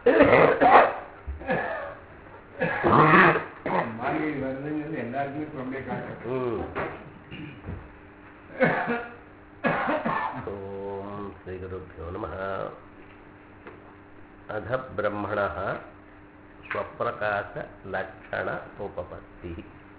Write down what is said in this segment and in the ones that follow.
மார்கழி வருதுங்கிறது எல்லாருக்குமே ரொம்ப காட்டும் ம். ஓம் ஸ்ரீகுருभ्यो நமः अथ ब्रह्मणः ஸ்வப்பிரகாச உபபத்தி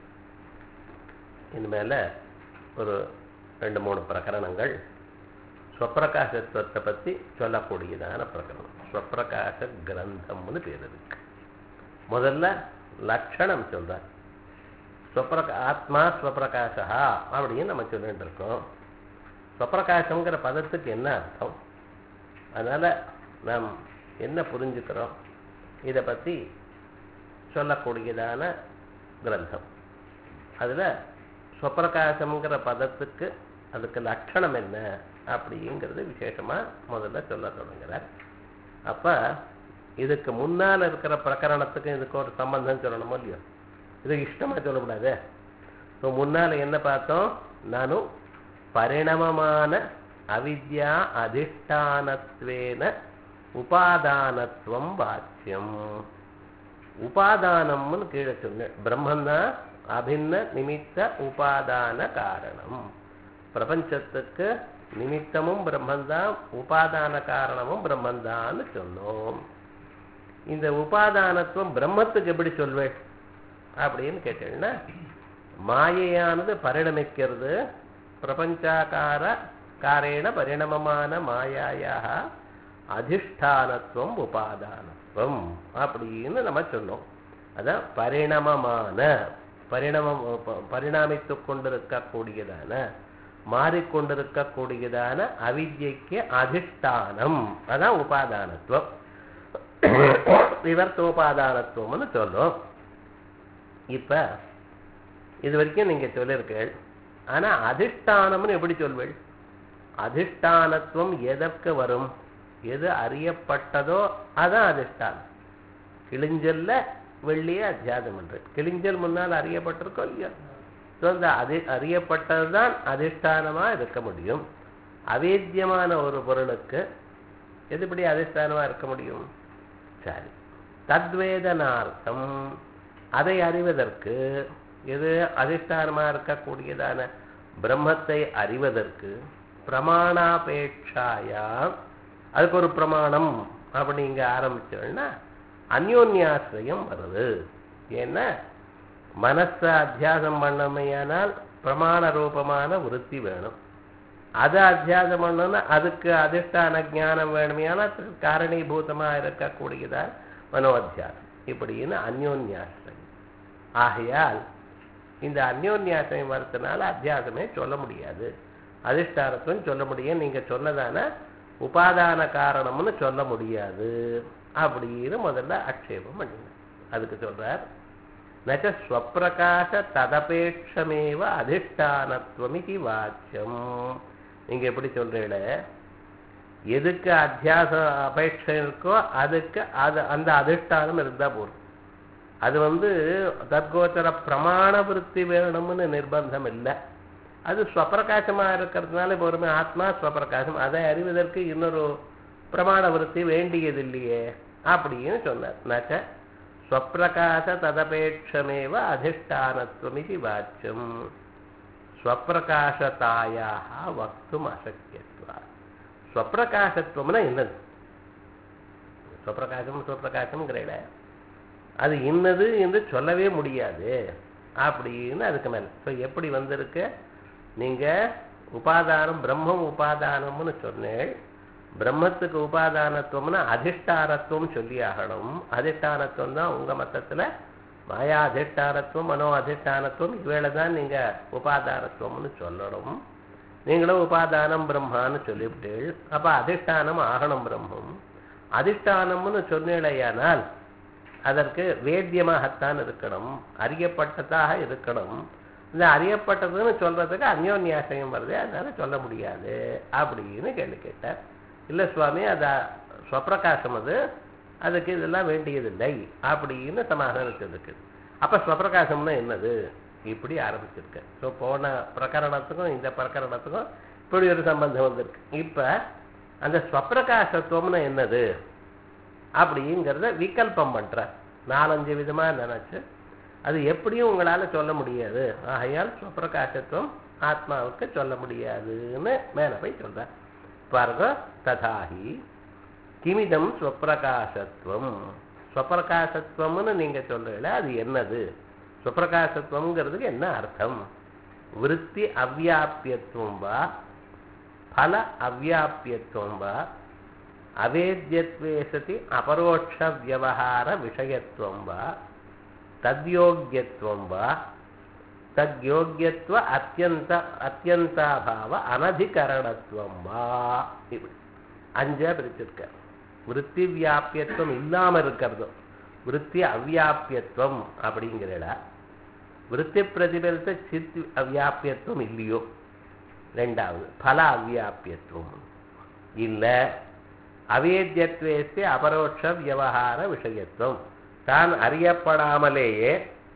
இனிமேல் ஒரு ரெண்டு மூணு பிரகரணங்கள் ஸ்வப்பிரகாசத்துவத்தை பற்றி சொல்லக்கூடியதான பிரகரணம் ஸ்வப்பிரகாச கிரந்தம்னு பேர் இருக்கு முதல்ல லட்சணம் சொல்றார் ஸ்வப்பிரகா ஆத்மா ஸ்வப்பிரகாசா அப்படின்னு நம்ம சொல்லிட்டு இருக்கோம் ஸ்வப்பிரகாசங்கிற பதத்துக்கு என்ன அர்த்தம் அதனால் நாம் என்ன புரிஞ்சுக்கிறோம் இதை பற்றி சொல்லக்கூடியதான கிரந்தம் அதில் ஸ்வப்பிரகாசம்ங்கிற பதத்துக்கு அதுக்கு லட்சணம் என்ன அப்படிங்கிறது விசேஷமாக முதல்ல சொல்ல தொடங்குறார் அப்போ இதுக்கு முன்னால் இருக்கிற பிரகரணத்துக்கும் இதுக்கு ஒரு சம்பந்தம் சொல்லணுமோ இல்லையோ இது இஷ்டமாக சொல்லக்கூடாது ஸோ முன்னால் என்ன பார்த்தோம் நானும் பரிணமமான அவித்யா அதிஷ்டானத்வேன உபாதானத்துவம் வாச்சியம் உபாதானம்னு கீழே சொன்னேன் பிரம்மந்தான் அபின்ன நிமித்த உபாதான காரணம் பிரபஞ்சத்துக்கு நிமித்தமும் பிரம்மந்தான் உபாதான காரணமும் பிரம்மந்தான்னு சொன்னோம் இந்த உபாதானத்துவம் பிரம்மத்துக்கு எப்படி சொல்வேன் அப்படின்னு கேட்டீங்கன்னா மாயையானது பரிணமிக்கிறது பிரபஞ்சாக்கார காரேண பரிணமமான மாயாயாக அதிஷ்டானத்துவம் உபாதானத்துவம் அப்படின்னு நம்ம சொன்னோம் அதான் பரிணமமான பரிணமம் பரிணாமித்து கொண்டிருக்கக்கூடியதான மாறிக்கொண்டிருக்கக்கூடியதான அவித்யக்கு அதிஷ்டானம் அதான் உபாதானத்துவம் விவர்த்தோபாதானத்துவம்னு சொல்றோம் இப்ப இது வரைக்கும் நீங்க சொல்லியிருக்கீள் ஆனா அதிஷ்டானம்னு எப்படி சொல்வீள் அதிஷ்டானத்துவம் எதற்கு வரும் எது அறியப்பட்டதோ அதான் அதிஷ்டானம் கிழிஞ்சல்ல வெள்ளியே அத்தியாசம் பண்றது கிழிஞ்சல் முன்னால் அறியப்பட்டிருக்கோ இல்லையோ ஸோ அந்த அதி அறியப்பட்டதுதான் அதிஷ்டானமா இருக்க முடியும் அவேத்தியமான ஒரு பொருளுக்கு எதுபடி அதிஷ்டானமா இருக்க முடியும் சரி தத்வேதனார்த்தம் அதை அறிவதற்கு எது அதிஷ்டானமா இருக்கக்கூடியதான பிரம்மத்தை அறிவதற்கு பிரமாணாபேட்சாயா அதுக்கு ஒரு பிரமாணம் அப்படிங்க ஆரம்பிச்சோம்னா அந்யோன்யாசிரியம் வருது ஏன்னா மனசை அத்தியாசம் பண்ணமையானால் பிரமாண ரூபமான விருத்தி வேணும் அதை அத்தியாசம் பண்ணணும்னா அதுக்கு அதிஷ்டான ஞானம் வேணுமையானால் காரணீபூதமா இருக்கக்கூடியதா மனோ அத்தியாசம் இப்படின்னு அந்யோன்யாசிரியம் ஆகையால் இந்த அந்யோன்யாசிரியம் வரதுனால அத்தியாசமே சொல்ல முடியாது அதிஷ்டானத்துவம் சொல்ல முடியும் நீங்க சொன்னதான உபாதான காரணம்னு சொல்ல முடியாது அப்படின்னு முதல்ல ஆட்சேபம் பண்ணுங்க அதுக்கு சொல்றார் நச்ச ஸ்வப்பிரகாச ததபேட்சமேவ அதிஷ்டானத்துவமிதி வாச்சியம் நீங்க எப்படி சொல்றீங்கள எதுக்கு அத்தியாச அபேட்சை இருக்கோ அதுக்கு அது அந்த அதிஷ்டானம் இருந்தா போதும் அது வந்து தத்கோச்சர பிரமாண விருத்தி வேணும்னு நிர்பந்தம் இல்லை அது ஸ்வப்பிரகாசமா இருக்கிறதுனால இப்போ ஒரு ஆத்மா ஸ்வப்பிரகாசம் அதை அறிவதற்கு இன்னொரு பிரமாண விருத்தி வேண்டியது இல்லையே அப்படின்னு சொன்னார் நச்ச ஸ்வப்பிரகாச ததபேட்சமேவ அதிஷ்டானத்துவமிதி வாச்சியம் ஸ்வப்பிரகாசதாயாக வக்தும் அசக்கியத்வா ஸ்வப்பிரகாசத்துவம்னா என்னது ஸ்வப்பிரகாசம் ஸ்வப்பிரகாசம்ங்கிறத அது இன்னது என்று சொல்லவே முடியாது அப்படின்னு அதுக்கு மேல ஸோ எப்படி வந்திருக்கு நீங்க உபாதானம் பிரம்மம் உபாதானம்னு சொன்னேன் பிரம்மத்துக்கு உபாதானத்துவம்னா அதிஷ்டானத்துவம் சொல்லி ஆகணும் அதிஷ்டானத்துவம் தான் உங்க மத்தத்துல மாயா அதிஷ்டானத்துவம் மனோ அதிஷ்டானத்துவம் இவேளை தான் நீங்க உபாதானத்துவம்னு சொல்லணும் நீங்களும் உபாதானம் பிரம்மான்னு சொல்லிவிட்டீள் அப்ப அதிஷ்டானம் ஆகணும் பிரம்மம் அதிஷ்டானம்னு சொன்னீழையானால் அதற்கு வேத்தியமாகத்தான் இருக்கணும் அறியப்பட்டதாக இருக்கணும் இந்த அறியப்பட்டதுன்னு சொல்றதுக்கு அந்யோன்யாசயம் வருது அதனால சொல்ல முடியாது அப்படின்னு கேள்வி கேட்டார் இல்லை சுவாமி அது ஸ்வப்பிரகாசம் அது அதுக்கு இதெல்லாம் வேண்டியதில்லை அப்படின்னு சமாதானம் சொல்லிருக்கு அப்ப ஸ்வப்பிரகாசம்னா என்னது இப்படி ஆரம்பிச்சிருக்கு ஸோ போன பிரகரணத்துக்கும் இந்த பிரகரணத்துக்கும் இப்படி ஒரு சம்பந்தம் வந்திருக்கு இப்ப அந்த ஸ்வப்பிரகாசத்துவம்னு என்னது அப்படிங்கிறத விகல்பம் பண்ற நாலஞ்சு விதமா நினைச்சு அது எப்படியும் உங்களால சொல்ல முடியாது ஆகையால் சுவப்பிரகாசத்துவம் ஆத்மாவுக்கு சொல்ல முடியாதுன்னு மேல போய் சொல்ற பாருங்க ததாகி கிமிதம் ஸ்வப்பிரகாசத்துவம் ஸ்வப்பிரகாசத்துவம்னு நீங்க சொல்றீங்கள அது என்னது ஸ்வப்பிரகாசத்துவம்ங்கிறதுக்கு என்ன அர்த்தம் விருத்தி அவ்யாபியத்துவம் வா பல அவ்யாபியத்துவம் வா அவேத்யத்வே சதி அபரோட்ச வியவஹார விஷயத்துவம் வா தத்யோக்கியத்துவம் வா தத்யோக்கியத்துவ அத்தியந்த அத்தியந்தாபாவ அனதிகரணத்துவம் வா இப்படி அஞ்சா பிரிச்சிருக்க விருத்தி வியாபியத்துவம் இல்லாம இருக்கிறதும் விருத்தி அவ்யாபியத்துவம் அப்படிங்கிறடா விருத்தி பிரதிபலித்த சித் அவ்யாபியத்துவம் இல்லையோ ரெண்டாவது பல அவ்யாபியத்துவம் இல்ல அவேத்தியத்வேஸ்தி அபரோட்ச வியவஹார விஷயத்துவம் தான் அறியப்படாமலேயே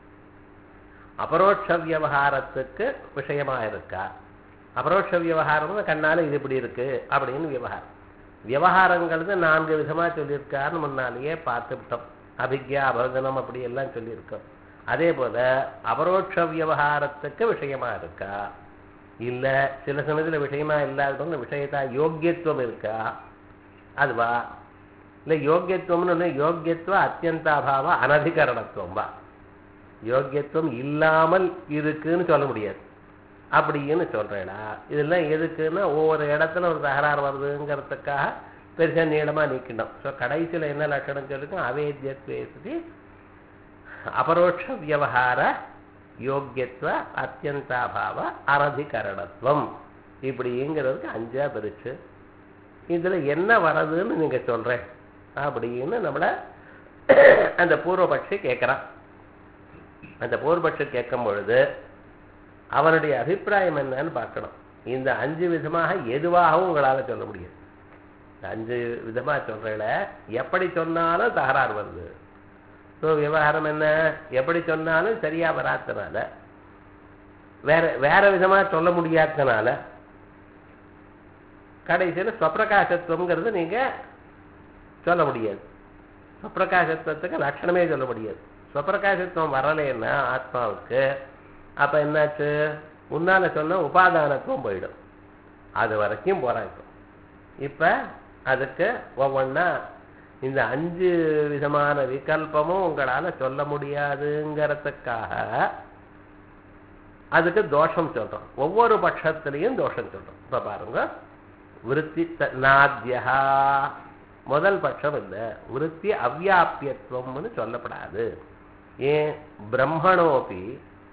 அபரோட்ச வியவகாரத்துக்கு விஷயமா இருக்கா அபரோட்ச வியவகாரம் கண்ணால இது இப்படி இருக்கு அப்படின்னு விவகாரம் விவகாரங்கிறது நான்கு விதமா சொல்லியிருக்காருன்னு முன்னாலேயே பார்த்துவிட்டோம் அபிக்யா அபர்தனம் அப்படி எல்லாம் சொல்லியிருக்கோம் அதே போல அபரோட்ச வியவகாரத்துக்கு விஷயமா இருக்கா இல்ல சில சமயத்துல விஷயமா இல்லாத விஷயத்தா யோக்கியத்துவம் இருக்கா அதுவா இல்ல யோக்கியத்துவம்னு ஒண்ணு யோக்கியத்துவ அத்தியந்தாபாவ அனதிகரணத்துவம் வா யோக்கியத்துவம் இல்லாமல் இருக்குன்னு சொல்ல முடியாது அப்படின்னு சொல்றேடா இதெல்லாம் எதுக்குன்னா ஒவ்வொரு இடத்துல ஒரு தகராறு வருதுங்கிறதுக்காக பெருசா நீளமா நீக்கணும் ஸோ கடைசியில என்ன லட்சணம் சொல்லிருக்கோம் அவேத்தியத்வேசி அபரோட்ச வியவகார யோக்கியத்துவ அத்தியந்தாபாவ அனதிகரணத்துவம் இப்படிங்கிறதுக்கு அஞ்சா பிரிச்சு இதுல என்ன வரதுன்னு நீங்க சொல்றேன் அப்படின்னு நம்மள அந்த பூர்வபட்சி கேட்கிறான் அந்த பூர்வபட்சி கேட்கும் பொழுது அவனுடைய அபிப்பிராயம் என்னன்னு பார்க்கணும் இந்த அஞ்சு விதமாக எதுவாகவும் உங்களால சொல்ல முடியாது இந்த அஞ்சு விதமா சொல்றேல எப்படி சொன்னாலும் தகராறு வருது ஸோ விவகாரம் என்ன எப்படி சொன்னாலும் சரியா வராதனால வேற வேற விதமா சொல்ல முடியாதனால கடைசியில் ஸ்வப்பிரகாசத்துவங்கிறது நீங்க சொல்ல முடியாது ஸ்வப்பிரகாசத்துவத்துக்கு லட்சணமே சொல்ல முடியாது ஸ்வப்பிரகாசத்துவம் வரலைன்னா ஆத்மாவுக்கு அப்ப என்னாச்சு முன்னால சொன்ன உபாதானத்துவம் போயிடும் அது வரைக்கும் போராட்டம் இப்ப அதுக்கு ஒவ்வொன்னா இந்த அஞ்சு விதமான விகல்பமும் உங்களால சொல்ல முடியாதுங்கிறதுக்காக அதுக்கு தோஷம் சொல்றோம் ஒவ்வொரு பட்சத்திலையும் தோஷம் சொல்றோம் இப்ப பாருங்க விருத்தி நாத்தியா முதல் பட்சம் இல்லை விருத்தி அவ்யாபியத்துவம்னு சொல்லப்படாது ஏன் பிரம்மணோபி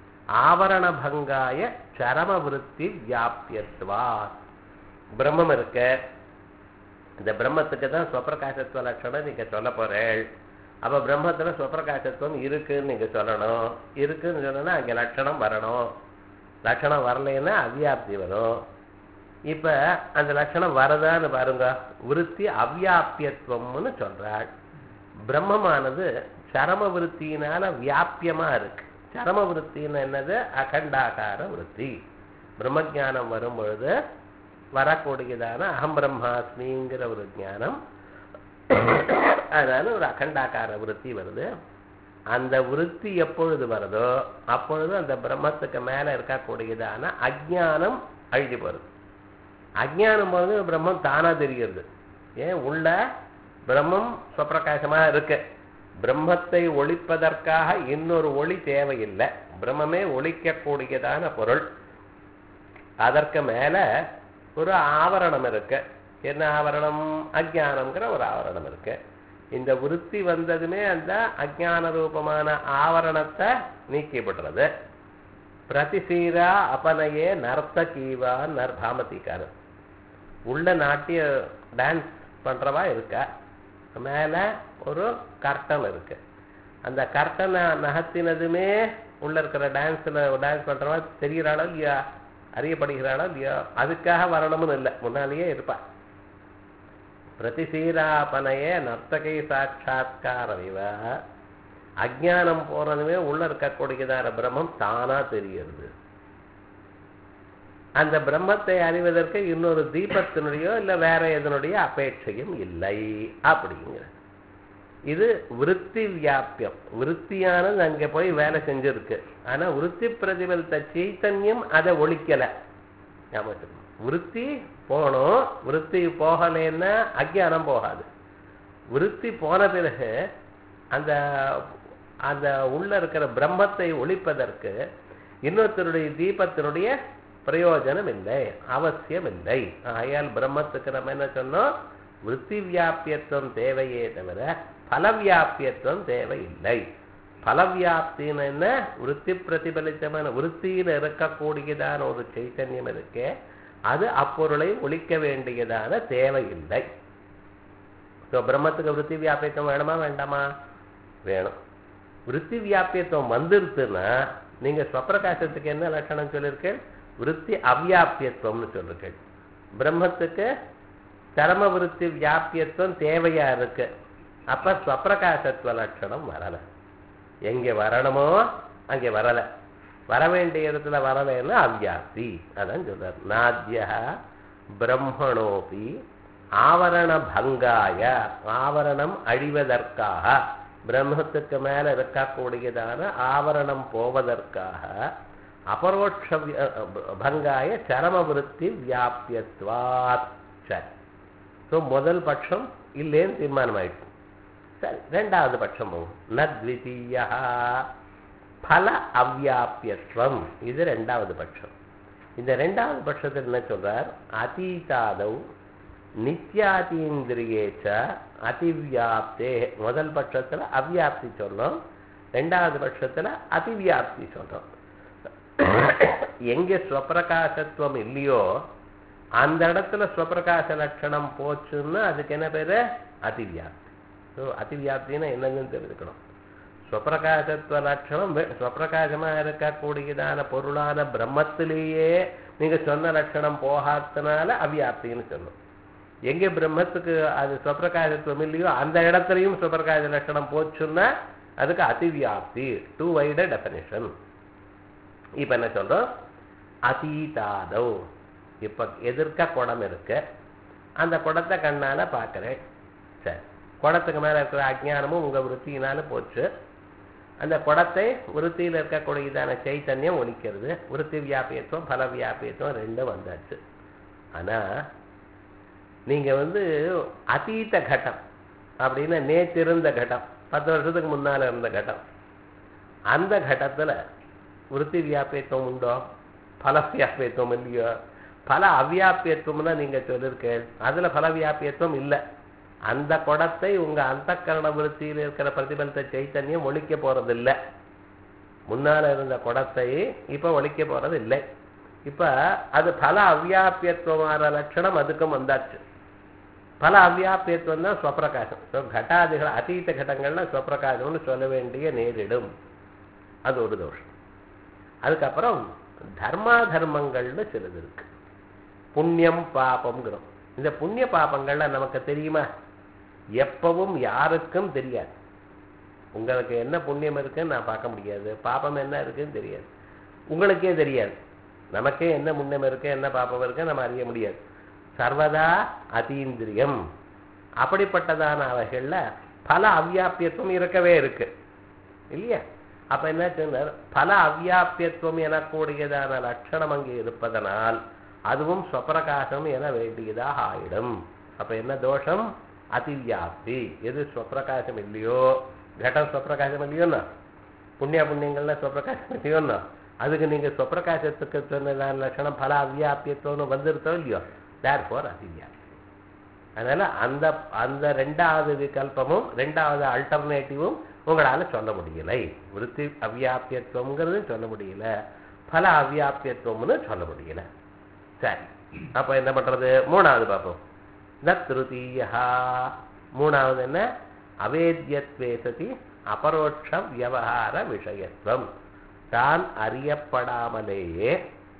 ஆவரணபங்காய சரம விருத்தி வியாபியத்வா பிரம்மம் இருக்க இந்த பிரம்மத்துக்கு தான் ஸ்வப்பிரகாசத்துவ லட்சணம் நீங்க சொல்ல போறேள் அப்ப பிரம்மத்துல ஸ்வப்பிரகாசத்துவம் இருக்குன்னு நீங்க சொல்லணும் இருக்குன்னு சொன்னா அங்க லட்சணம் வரணும் லட்சணம் வரலைன்னா அவ்யாப்தி வரும் இப்ப அந்த லட்சணம் வரதான்னு பாருங்க விருத்தி அவ்யாபியத்துவம்னு சொல்றாள் பிரம்மமானது சரம விருத்தியினால வியாபியமா இருக்கு சரம விருத்தின்னு என்னது அகண்டாகார விருத்தி பிரம்மஜானம் வரும் பொழுது வரக்கூடியதான அகம் பிரம்மாஸ்மிங்கிற ஒரு ஞானம் அதனால ஒரு அகண்டாக்கார விருத்தி வருது அந்த விருத்தி எப்பொழுது வருதோ அப்பொழுது அந்த பிரம்மத்துக்கு மேல இருக்கக்கூடியதான அஜ்ஞானம் அழிஞ்சு போறது அஜ்ஞானம் போது பிரம்மம் தானா தெரிகிறது ஏன் உள்ள பிரம்மம் சுவப்பிரகாசமா இருக்கு பிரம்மத்தை ஒழிப்பதற்காக இன்னொரு ஒளி தேவையில்லை பிரம்மமே ஒழிக்கக்கூடியதான பொருள் அதற்கு மேல ஒரு ஆவரணம் இருக்கு என்ன ஆவரணம் அஜானம்ங்கிற ஒரு ஆவரணம் இருக்கு இந்த விருத்தி வந்ததுமே அந்த அஜான ரூபமான ஆவரணத்தை நீக்கிவிடுறது பிரதிசீரா அபனையே நர்த்தகீவா நர்பாமதிக்கான உள்ள நாட்டிய டான்ஸ் பண்றவா இருக்கா மேல ஒரு கர்டன் இருக்கு அந்த கர்ட்டனை நகர்த்தினதுமே உள்ள இருக்கிற டான்ஸ்ல டான்ஸ் பண்றவா தெரிகிறாளோ இல்லையா அறியப்படுகிறாளோ இல்லையோ அதுக்காக வரணும்னு இல்லை முன்னாலேயே இருப்பா பிரதிசீராபனையே நர்த்தகை சாட்சா்காரமிவ அஜானம் போறதுமே உள்ள இருக்கக்கூடியதான பிரம்மம் தானா தெரிகிறது அந்த பிரம்மத்தை அறிவதற்கு இன்னொரு தீபத்தினுடையோ இல்லை வேற எதனுடைய அபேட்சையும் இல்லை அப்படிங்கிற இது விருத்தி வியாபியம் விருத்தியானது அங்க போய் வேலை செஞ்சிருக்கு ஆனா விருத்தி பிரதிபலித்த சைத்தன்யம் அதை ஒழிக்கல ஞாபகம் வச்சுக்கணும். விருத்தி போகணும் விருத்தி போகலைன்னா அஜ்ஞானம் போகாது விருத்தி போன பிறகு அந்த அந்த உள்ள இருக்கிற பிரம்மத்தை ஒழிப்பதற்கு இன்னொருத்தருடைய தீபத்தினுடைய பிரயோஜனம் இல்லை அவசியம் இல்லை ஆகையால் பிரம்மத்துக்கு நம்ம என்ன சொன்னோம் விருத்தி வியாபியத்துவம் தேவையே தவிர பலவியாபியத்துவம் தேவையில்லை பலவியாப்தின்னு என்ன விருத்தி பிரதிபலித்தமான விருத்தியில் இருக்கக்கூடியதான ஒரு சைத்தன்யம் இருக்கே அது அப்பொருளை ஒழிக்க வேண்டியதான தேவையில்லை ஸோ பிரம்மத்துக்கு விருத்தி வியாபியத்துவம் வேணுமா வேண்டாமா வேணும் விருத்தி வியாபியத்துவம் வந்துருச்சுன்னா நீங்க ஸ்வப்பிரகாசத்துக்கு என்ன லட்சணம் சொல்லியிருக்கேன் விருத்தி அவ்யாபியத்துவம்னு சொல்லிருக்கேன் பிரம்மத்துக்கு சரம விருத்தி வியாபியத்துவம் தேவையா இருக்கு அப்ப ஸ்வப்பிரகாசத்துவ லட்சணம் வரல எங்க வரணுமோ அங்கே வரல வர வேண்டிய இடத்துல வரலைன்னா அவ்யாப்தி அதான் சொல்றார் நாத்ய பிரம்மணோபி ஆவரண பங்காய ஆவரணம் அழிவதற்காக பிரம்மத்துக்கு மேல இருக்கக்கூடியதான ஆவரணம் போவதற்காக அபரோட்ச விய- பங்காய சரம விருத்தி வியாபியத்வாத் சரி ஸோ முதல் பட்சம் இல்லேன்னு தீர்மானம் ஆயிடுச்சு சரி ரெண்டாவது பட்சம் போகும் நத்விதீய பல அவ்யாபியத்துவம் இது ரெண்டாவது பட்சம் இந்த ரெண்டாவது பட்சத்தில் என்ன சொல்றார் அதீதாதவ் நித்யாதீந்திரியேச்ச அதிவியாப்தே முதல் பட்சத்துல அவ்யாப்தி சொன்னோம் ரெண்டாவது பட்சத்துல அதிவியாப்தி சொல்றோம் எங்க ஸ்வப்பிரகாசத்துவம் இல்லையோ அந்த இடத்துல ஸ்வப்பிரகாச லட்சணம் போச்சுன்னா அதுக்கு என்ன பேரு அதிவியாப்தி ஸோ அதிவியாப்தின்னா என்னன்னு தெரிஞ்சுக்கணும் ஸ்வப்பிரகாசத்துவ லட்சணம் வே- ஸ்வப்பிரகாசமா இருக்கக்கூடியதான பொருளான பிரம்மத்திலேயே நீங்க சொன்ன லட்சணம் போகாதனால அவ்யாப்தின்னு சொன்னோம் எங்க பிரம்மத்துக்கு அது ஸ்வப்பிரகாசத்துவம் இல்லையோ அந்த இடத்துலையும் ஸ்வப்பிரகாச லட்சணம் போச்சுன்னா அதுக்கு அதிவியாப்தி டூ வைட டெஃபினிஷன் இப்ப என்ன சொல்றோம் அதீதாதோ இப்ப எதிர்க்க குடம் இருக்கு அந்த குடத்தை கண்ணால பார்க்கிறேன் சரி குடத்துக்கு மேல இருக்கிற அஜ்ஞானமும் உங்க விருத்தியினால போச்சு அந்த குடத்தை விருத்தியில் இருக்கக்கூடியதான சைத்தன்யம் ஒழிக்கிறது விருத்தி வியாபியத்துவம் பல வியாபியத்துவம் ரெண்டும் வந்தாச்சு ஆனா நீங்க வந்து அதீத கட்டம் அப்படின்னு நேற்றிருந்த கட்டம் பத்து வருஷத்துக்கு முன்னால இருந்த கட்டம் அந்த கட்டத்துல விருத்தி வியாபியத்துவம் உண்டோ பல வியாபியத்துவம் இல்லையோ பல அவ்யாபியத்துவம்னா நீங்க சொல்லியிருக்கேன் அதுல பல வியாபியத்துவம் இல்லை அந்த குடத்தை உங்க அந்த விருத்தியில் இருக்கிற பிரதிபலித்த சைத்தன்யம் ஒழிக்க போறதில்லை முன்னால இருந்த குடத்தை இப்ப ஒழிக்க போறது இல்லை இப்ப அது பல அவ்யாபியத்துவமான லட்சணம் அதுக்கும் வந்தாச்சு பல அவ்யாபியத்துவம் தான் ஸ்வப்பிரகாசம் ஸோ கட்டாதிகள் அதீத கடங்கள்ல ஸ்வப்பிரகாசம்னு சொல்ல வேண்டிய நேரிடும் அது ஒரு தோஷம் அதுக்கப்புறம் தர்மா தர்மங்கள்னு சிலது இருக்கு புண்ணியம் பாபம்ங்கிறோம் இந்த புண்ணிய பாபங்கள்லாம் நமக்கு தெரியுமா எப்பவும் யாருக்கும் தெரியாது உங்களுக்கு என்ன புண்ணியம் இருக்குன்னு நான் பார்க்க முடியாது பாபம் என்ன இருக்குன்னு தெரியாது உங்களுக்கே தெரியாது நமக்கே என்ன புண்ணியம் இருக்கு என்ன பாபம் இருக்கு நம்ம அறிய முடியாது சர்வதா அதீந்திரியம் அப்படிப்பட்டதான அவைகள்ல பல அவ்யாபியத்துவம் இருக்கவே இருக்கு இல்லையா அப்ப என்ன சொன்னார் பல அவ்யாபியத்துவம் எனக்கூடியதான லட்சணம் அங்கே இருப்பதனால் அதுவும் ஸ்வப்பிரகாசம் என வேண்டியதாக ஆயிடும் அப்ப என்ன தோஷம் அதிவியாப்தி எது ஸ்வப்பிரகாசம் இல்லையோ கடம் ஸ்வப்பிரகாசம் இல்லையோன்னா புண்ணிய புண்ணியங்கள்ல ஸ்வப்பிரகாசம் இல்லையோன்னா அதுக்கு நீங்க ஸ்வப்பிரகாசத்துக்கு சொன்னதான லட்சணம் பல அவ்யாபியத்துவம்னு வந்துருத்தோ இல்லையோ தேர் ஃபோர் அதிவியாப்தி அதனால அந்த அந்த ரெண்டாவது விகல்பமும் ரெண்டாவது அல்டர்னேட்டிவும் உங்களால சொல்ல முடியலை விருத்தி அவ்யாபியத்துவம்ங்கிறது சொல்ல முடியல பல அவ்யாபியத்துவம்னு சொல்ல முடியல சரி அப்ப என்ன பண்றது மூணாவது பார்ப்போம் ந திருத்தீயா மூணாவது என்ன அவேத்யத்வே சதி அபரோட்ச வியவகார விஷயத்துவம் தான் அறியப்படாமலேயே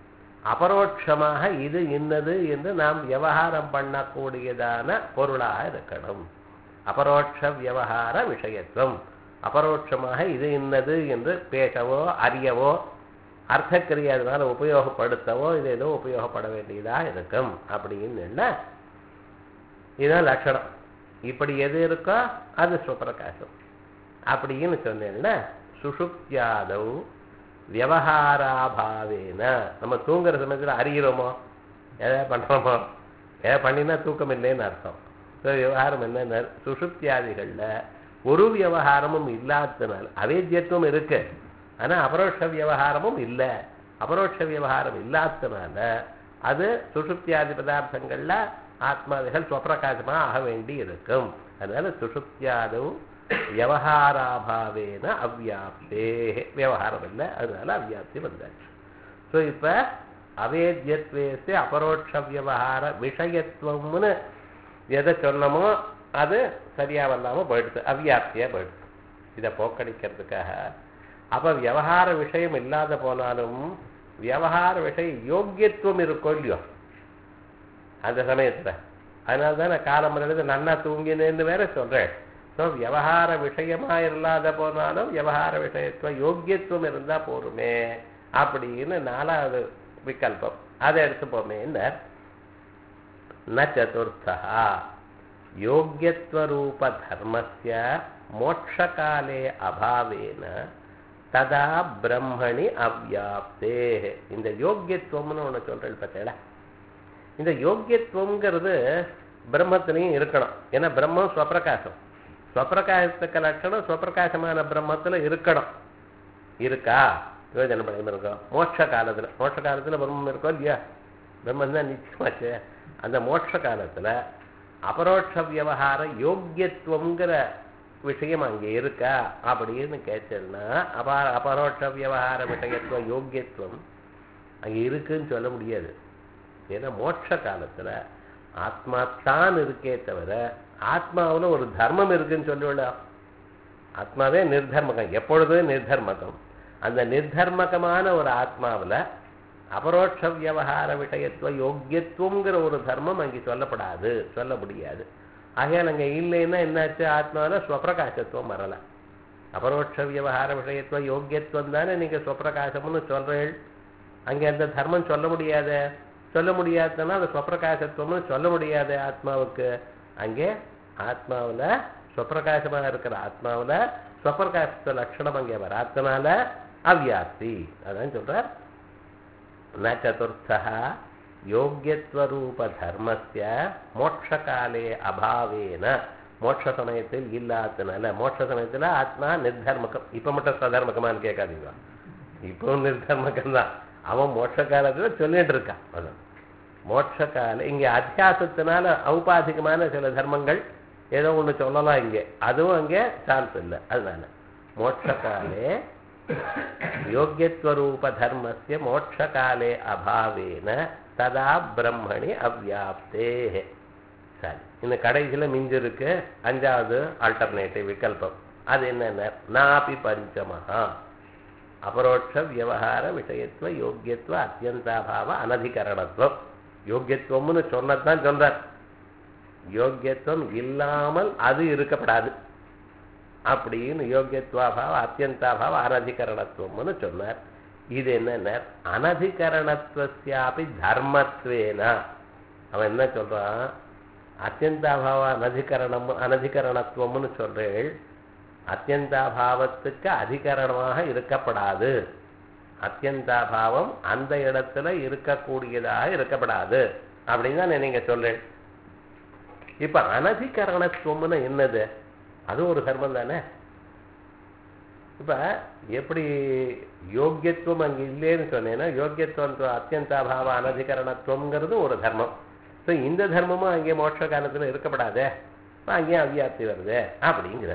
அபரோட்சமாக இது இன்னது என்று நாம் விவகாரம் பண்ணக்கூடியதான பொருளாக இருக்கணும் அபரோட்ச வியவகார விஷயத்துவம் அபரோட்சமாக இது இன்னது என்று பேசவோ அறியவோ அர்த்தக்கிரியை அதனால உபயோகப்படுத்தவோ இது ஏதோ உபயோகப்பட வேண்டியதாக இருக்கும் அப்படின்னு என்ன இதுதான் லட்சணம் இப்படி எது இருக்கோ அது சுப்பிரகாசம் அப்படின்னு சொன்னேன்னா சுஷுப்தியாதவ் வியவஹாராபாவேன நம்ம தூங்குற சமயத்தில் அறிகிறோமோ எதை பண்ணுறோமோ எதை பண்ணினா தூக்கம் இல்லைன்னு அர்த்தம் ஸோ விவகாரம் என்ன சுஷுப்தியாதிகளில் ஒரு விவகாரமும் இல்லாததுனால அவேத்தியத்துவம் இருக்கு ஆனால் அபரோட்ச விவகாரமும் இல்லை அபரோட்ச விவகாரம் இல்லாததுனால அது சுஷுப்தியாதி பதார்த்தங்கள்ல ஆத்மாதிகள் ஸ்வப்பிரகாசமாக ஆக வேண்டி இருக்கும் அதனால சுஷுப்தியாதும் வியவஹாராபாவேன அவ்வியாப்தே விவகாரம் இல்லை அதனால அவ்வியாப்தி வந்தாச்சு ஸோ இப்போ அவேத்தியத்வேசே அபரோட்ச விவகார விஷயத்துவம்னு எதை சொன்னமோ அது சரியா வல்லாமல் போயிடுது அவ்வியாப்தியாக போயிடுது இதை போக்கடிக்கிறதுக்காக அப்போ விவகார விஷயம் இல்லாத போனாலும் விவகார விஷய யோக்கியத்துவம் இருக்கோ இல்லையோ அந்த சமயத்தில் அதனால தான் நான் காலம்பரையில் நன்னா தூங்கினேன்னு வேற சொல்கிறேன் ஸோ விவகார விஷயமா இல்லாத போனாலும் விவகார விஷயத்துவம் யோக்கியத்துவம் இருந்தால் போருமே அப்படின்னு நாலாவது விகல்பம் அதை எடுத்துப்போமே ந சதுர்த்தா யோக்கியத்வரூபதர்மஸ்ய மோட்சகாலே அபாவேன ததா பிரம்மணி அவ்யாப்தே இந்த யோக்கியத்துவம்னு ஒன்று சொல்கிறேன் பார்த்தேடா இந்த யோக்கியத்துவங்கிறது பிரம்மத்திலையும் இருக்கணும் ஏன்னா பிரம்மம் ஸ்வப்பிரகாசம் ஸ்வப்பிரகாசத்துக்கு லட்சணம் ஸ்வப்பிரகாசமான பிரம்மத்தில் இருக்கணும் இருக்கா யோஜனை பண்ணி இருக்கோம் மோட்ச காலத்தில் மோட்ச காலத்தில் பிரம்மம் இருக்கோ இல்லையா பிரம்மம் தான் நிச்சயமாச்சு அந்த மோட்ச காலத்தில் அபரோட்ச விவகார யோக்கியத்துவங்கிற விஷயம் அங்கே இருக்கா அப்படின்னு கேட்டேன்னா அபா அபரோட்ச விவகார விஷயத்துவம் யோக்கியத்துவம் அங்கே இருக்குன்னு சொல்ல முடியாது ஏன்னா மோட்ச காலத்தில் ஆத்மா தான் இருக்கே தவிர ஆத்மாவில் ஒரு தர்மம் இருக்குன்னு சொல்லுவிட ஆத்மாவே நிர்தர்மகம் எப்பொழுதும் நிர்தர்மகம் அந்த நிர்தர்மகமான ஒரு ஆத்மாவில் அபரோட்ச விவகார விஷயத்துவ யோக்கியத்துவங்கிற ஒரு தர்மம் அங்கே சொல்லப்படாது சொல்ல முடியாது ஆகையால் அங்கே இல்லைன்னா என்னாச்சு ஆத்மாவில் ஸ்வப்பிரகாசத்துவம் வரலை அபரோட்ச விவகார விஷயத்துவ யோக்கியத்துவம் தானே நீங்கள் ஸ்வப்பிரகாசம்னு சொல்கிறீள் அங்கே அந்த தர்மம் சொல்ல முடியாத சொல்ல முடியாதுன்னா அது ஸ்வப்பிரகாசத்துவம்னு சொல்ல முடியாது ஆத்மாவுக்கு அங்கே ஆத்மாவில் ஸ்வப்பிரகாசமாக இருக்கிற ஆத்மாவில் ஸ்வப்பிரகாசத்துவ லட்சணம் அங்கே வராதனால அவ்யாப்தி அதான் சொல்கிறார் ந சதுர்த்தா யோக்கியத்வரூபதர்மஸ்ய மோட்சகாலே அபாவேன மோட்ச சமயத்தில் இல்லாதனால மோட்ச சமயத்தில் ஆத்மா நிர்தர்மகம் இப்போ மட்டும் சதர்மகமான்னு கேட்காதீங்க இப்பவும் நிர்தர்மகம் தான் அவன் மோட்ச காலத்தில் சொல்லிட்டு இருக்கான் அதான் மோட்ச கால இங்கே அத்தியாசத்தினால ஔபாதிகமான சில தர்மங்கள் ஏதோ ஒன்று சொல்லலாம் இங்கே அதுவும் அங்கே சான்ஸ் இல்லை அதனால மோட்ச காலே யோக்கியத்வரூப தர்மஸ்ய மோட்ச காலே அபாவேன ததா பிரம்மணி அவ்யாப்தே சரி இந்த கடைசியில் மிஞ்சிருக்கு அஞ்சாவது ஆல்டர்னேட்டிவ் விகல்பம் அது என்னென்ன நாபி பஞ்சமஹா அபரோட்ச வியவகார விஷயத்துவ யோக்கியத்துவ அத்தியந்தாபாவ அனதிகரணத்துவம் யோக்கியத்துவம்னு சொன்னதான் சொல்றார் யோக்கியத்துவம் இல்லாமல் அது இருக்கப்படாது அப்படின்னு யோக்கியத்துவாபாவ அத்தியந்தாபாவ அனதிகரணத்துவம்னு சொன்னார் இது என்ன அனதிகரணத்துவசியாபி தர்மத்வேனா அவன் என்ன சொல்றான் அத்தியந்தாபாவ அனதிகரணம் அனதிகரணத்துவம்னு சொல்றேள் அத்தியந்தாபாவத்துக்கு அதிகரணமாக இருக்கப்படாது அத்தியந்தாபாவம் அந்த இடத்துல இருக்கக்கூடியதாக இருக்கப்படாது அப்படின்னு தான் நீங்க சொல்றேன் இப்ப அனதிகரணத்துவம்னு என்னது அது ஒரு தர்மம் தானே இப்ப எப்படி யோக்கியத்துவம் அங்க இல்லைன்னு சொன்னேன்னா யோக்கியத்துவம் அத்தியந்தாபாவ அனதிகரணத்துவங்கிறது ஒரு தர்மம் ஸோ இந்த தர்மமும் அங்கே மோட்ச காலத்தில் இருக்கப்படாதே அங்கேயும் அவ்வியாப்தி வருது அப்படிங்கிற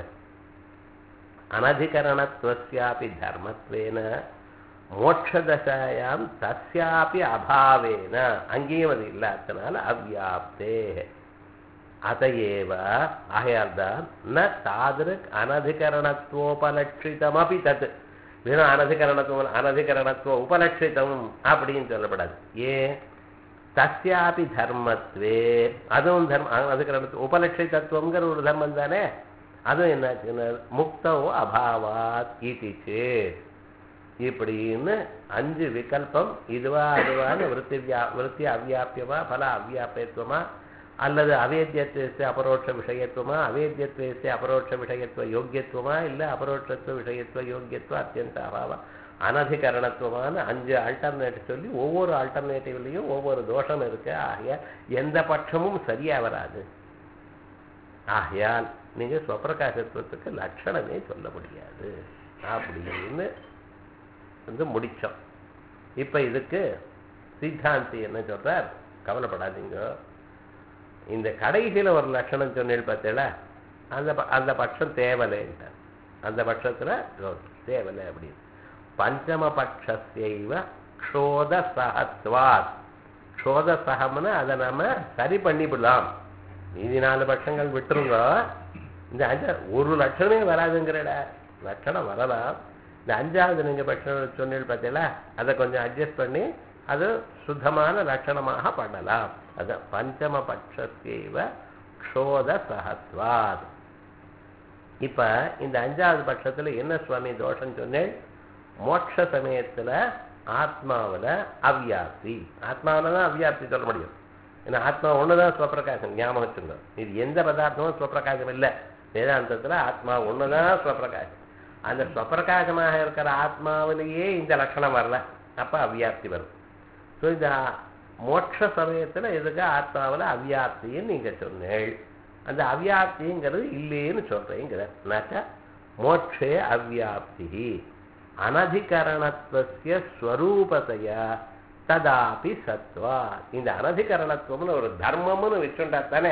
அனதிகரணத்துவசியாபி தர்மத்வேன மோட்சதசாயாம் தஸ்யாபி அபாவேன அங்கேயும் அது இல்லாதனால அவ்வியாப்தே அதையேவ ஆகையால்தான் ந தாதிருக் அனதிகரணத்துவோபலட்சிதமபி தத் வெறும் அனதிகரணத்துவம் அனதிகரணத்துவ உபலட்சிதம் அப்படின்னு சொல்லப்படாது ஏன் தஸ்யாபி தர்மத்வே அதுவும் தர்ம அனதிகரணத்துவ உபலட்சிதத்துவங்கிற ஒரு தர்மம் தானே அதுவும் என்னாச்சுன்னா முக்தோ அபாவாத் இது சேத் இப்படின்னு அஞ்சு விகல்பம் இதுவா அதுவான்னு விருத்தி வியா விருத்தி அவ்வியாபியமா பல அவ்வியாபியத்துவமா அல்லது அவேத்தியத்துவ அபரோட்ச விஷயத்துவமா அவேத்தியத்துவ அபரோட்ச விஷயத்துவ யோக்கியத்துவமா இல்லை அபரோட்சத்துவ விஷயத்துவ யோக்கியத்துவ அத்தியந்த அபாவம் அனதிகரணத்துவமான அஞ்சு ஆல்டர்னேட்டிவ் சொல்லி ஒவ்வொரு ஆல்டர்னேட்டிவ்லையும் ஒவ்வொரு தோஷம் இருக்கு ஆகையால் எந்த பட்சமும் சரியா வராது ஆகையால் நீங்க ஸ்வப்பிரகாசத்துவத்துக்கு லட்சணமே சொல்ல முடியாது அப்படின்னு வந்து முடிச்சோம் இப்ப இதுக்கு சித்தாந்தி என்ன சொல்றார் கவலைப்படாதீங்க இந்த கடைசியில ஒரு லட்சணம் சொன்னேன் பார்த்தீங்களா அந்த ப- அந்த பட்சம் தேவலைன்ட்டார் அந்த பட்சத்துல தேவலை அப்படின்னு பஞ்சம பட்சத்தைவ க்ஷோத சகத்வாத் க்ஷோத சகம்னு அதை நம்ம சரி பண்ணிவிடலாம் மீதி நாலு பட்சங்கள் விட்டுருங்க இந்த அஞ்ச ஒரு லட்சணமே வராதுங்கிறட லட்சணம் வரலாம் இந்த அஞ்சாவது நீங்க பட்சம் சொன்னீங்க பார்த்தீங்களா அதை கொஞ்சம் அட்ஜஸ்ட் பண்ணி அது சுத்தமான லட்சணமாக பண்ணலாம் அது பஞ்சம பட்சத்தேவ க்ஷோத சகத்வாத் இப்ப இந்த அஞ்சாவது பட்சத்துல என்ன சுவாமி தோஷம் சொன்னேன் மோட்ச சமயத்துல ஆத்மாவுல அவ்யாப்தி ஆத்மாவில தான் அவ்யாப்தி சொல்ல முடியும் ஏன்னா ஆத்மா ஒண்ணுதான் ஸ்வப்பிரகாசம் ஞாபகம் வச்சுங்க இது எந்த பதார்த்தமும் ஸ்வப்பிரகாசம் இல்லை வேதாந்தத்துல ஆத்மா ஒண்ணுதான் ஸ்வப்பிரகாசம் அந்த ஸ்வப்பிரகாசமாக இருக்கிற ஆத்மாவிலேயே இந்த லட்சணம் வரல அப்ப அவ்யாப்தி வரும் ஸோ இந்த மோட்ச சமயத்துல எதுக்கு ஆத்மாவுல அவ்யாப்தின்னு நீங்க சொன்னேள் அந்த அவ்யாப்திங்கிறது இல்லைன்னு சொல்றேங்கிறார் மோட்சே அவ்யாப்தி அனதிகரணத்துவசிய ஸ்வரூபத்தையா ததாபி சத்வா இந்த அனதிகரணத்துவம்னு ஒரு தர்மம்னு வச்சுண்டா தானே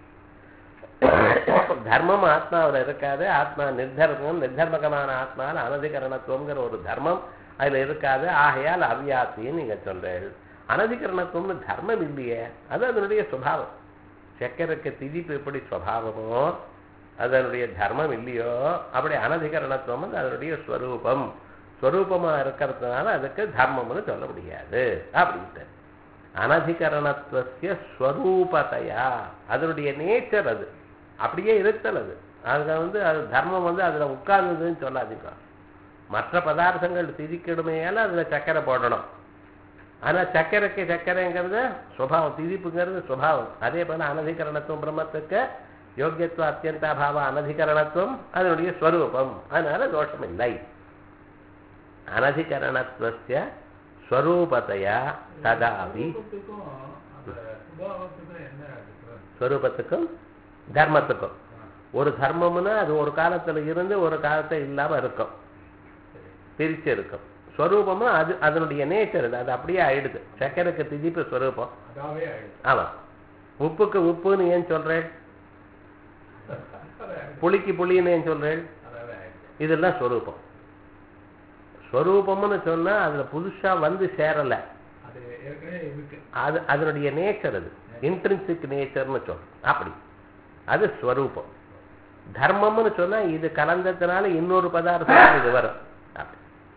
தர்மம் ஆத்மாவில் இருக்காது ஆத்மா நிர்தர்மம் நிர்தர்மகமான ஆத்மாவில் அனதிகரணத்துவங்கிற ஒரு தர்மம் அதுல இருக்காது ஆகையால் அவ்யாப்தின்னு நீங்க சொல்றீர்கள் அனதிகரணத்துவம்னு தர்மம் இல்லையே அது அதனுடைய சுபாவம் சக்கருக்கு திதிப்பு எப்படி சுவாவமோ அதனுடைய தர்மம் இல்லையோ அப்படி அனதிகரணத்துவம் வந்து அதனுடைய ஸ்வரூபம் ஸ்வரூபமா இருக்கிறதுனால அதுக்கு தர்மம்னு சொல்ல முடியாது அப்படின்ட்டு அனதிகரணத்துவசிய ஸ்வரூபத்தையா அதனுடைய நேச்சர் அது அப்படியே இருத்தல் அது அதுல வந்து அது தர்மம் வந்து அதுல உட்கார்ந்ததுன்னு சொல்லாதீங்க மற்ற பதார்த்தங்கள் திதிக்கிடுமையால அதுல சக்கரை போடணும் ஆனா சக்கரைக்கு சக்கரைங்கிறது சுபாவம் திதிப்புங்கிறது சுபாவம் அதே போல அனதிகரணத்துவம் பிரம்மத்துக்கு யோக்கியத்துவ அத்தியந்தாபாவ அனதிகரணத்துவம் அதனுடைய ஸ்வரூபம் அதனால தோஷம் இல்லை அனதிகரணத்துவசிய ஸ்வரூபத்தையா ததாவி ரூபத்துக்கும் அந்த சுபாவத்துக்கும் என்ன difference? ஸ்வரூபத்துக்கும் தர்மத்துக்கும் ஒரு தர்மம்னா அது ஒரு காலத்துல இருந்து ஒரு காலத்துல இல்லாம இருக்கும் பிரிச்சு இருக்கும் ஸ்வரூபம்னா அது அதனுடைய நேச்சர் அது அது அப்படியே ஆயிடுது சக்கரைக்கு திதிப்பு ஸ்வரூபம் அதாவே ஆயிடுச்சு. ஆமா உப்புக்கு உப்புன்னு ஏன் சொல்றேன் அதாவே ஆயிடுச்சு. புளிக்கு புளின்னு ஏன் சொல்றேன் அதாவே ஆயிடுச்சு. இதெல்லாம் ஸ்வரூபம் ஸ்வரூபம்னு சொன்னா அதுல புதுசா வந்து சேரல அது ஏற்கனவே இருக்கு அது அதனுடைய நேச்சர் அது இன்ட்ரின்சிக் நேச்சர்னு சொல்றோம் அப்படி அது ஸ்வரூபம் தர்மம்னு சொன்னா இது கலந்ததுனால இன்னொரு பதார்த்தம் இது வரும் அப்படி.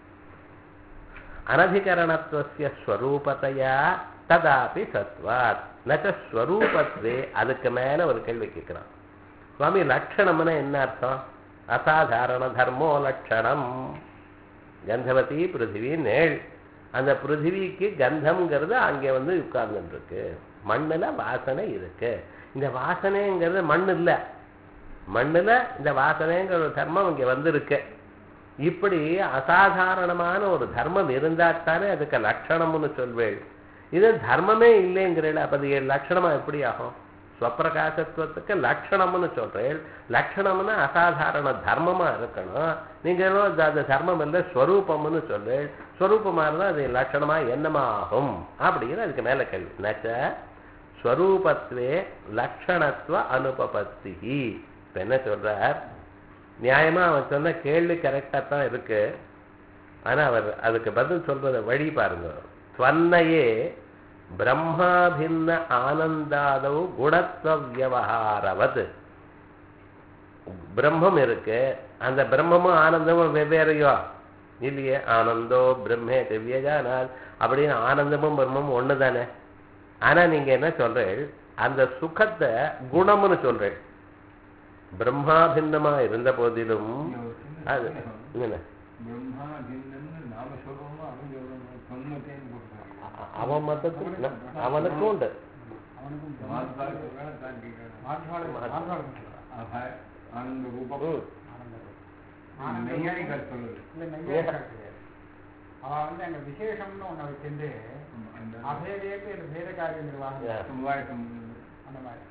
அனதிகரணத்துவசிய ஸ்வரூபத்தையா ததாபி சத்வாத் நச்ச ஸ்வரூபத்வே அதுக்கு மேல ஒரு கேள்வி கேட்கிறான் சுவாமி லட்சணம்னா என்ன அர்த்தம் அசாதாரண தர்மோ லட்சணம் கந்தவதி பிருத்திவி நேள் அந்த பிருத்திவிக்கு கந்தம்ங்கிறது அங்கே வந்து உட்கார்ந்துட்டு இருக்கு மண்ணுல வாசனை இருக்கு இந்த வாசனைங்கிறது மண் இல்ல மண்ணுல இந்த வாசனைங்கிற ஒரு தர்மம் இங்க வந்திருக்கு இப்படி அசாதாரணமான ஒரு தர்மம் இருந்தாத்தானே அதுக்கு லட்சணம்னு சொல்வேள் இது தர்மமே இல்லைங்கிறேன் அப்ப அது லட்சணமா எப்படி ஆகும் ஸ்வப்பிரகாசத்துவத்துக்கு லட்சணம்னு சொல்றேன் லட்சணம்னா அசாதாரண தர்மமா இருக்கணும் நீங்க ஏதோ அது- அது தர்மம் இல்லை ஸ்வரூபம்னு சொல்றேன் ஸ்வரூபமா இருந்தா அது லட்சணமா என்னமா ஆகும் அப்படின்னு அதுக்கு மேல கேள்வி நச்ச ஸ்வரூபத்வே லட்சணத்துவ அனுபபத்தி இப்ப என்ன சொல்றார் நியாயமா அவன் சொன்ன கேள்வி கரெக்டா தான் இருக்கு ஆனா அவர் அதுக்கு பதில் சொல்றத வழி பாருங்க ஸ்வன்னையே பிரம்மாபின்ன ஆனந்தாதவு குணத்துவ வியவகாரவது பிரம்மம் இருக்கு அந்த பிரம்மமும் ஆனந்தமும் வெவ்வேறையோ இல்லையே ஆனந்தோ பிரம்மே திவ்யஜானால் அப்படின்னு ஆனந்தமும் பிரம்மமும் ஒண்ணு தானே ஆனா நீங்க என்ன சொல்றீள் அந்த சுகத்தை குணம்னு சொல்றீள் பிரம்மாபின்னமா இருந்த போதிலும் அது என்ன பிரம்மா பின்னம்னு நாம சொல்றோமோ அவன் சொல்றோமோ சொன்னதேன்னு போட்டுருக்கான். அ- அவன் மதத்துக்கு அவனுக்கும் உண்டு அவனுக்கும் மார்பாலுக்கு தாண்டிக்கணும் மார்பாலுக்கு மார்பாலுக்கு சொல்றான். ஆக, ஆனந்த ரூபம் ம். ஆனந்த ரூபம். ஆனந்த மெய்யானிகள் சொல்லுது இல்ல நெய்யானிகள் கிடையாது அவ வந்து அங்க விசேஷம்னு ஒண்ணு வச்சிருந்து ஆமா, அந்த அபேதேக்கு இது பேத காரிய நிர்வாகம் Yeah. சமுதாயத்தம் அந்த மாதிரி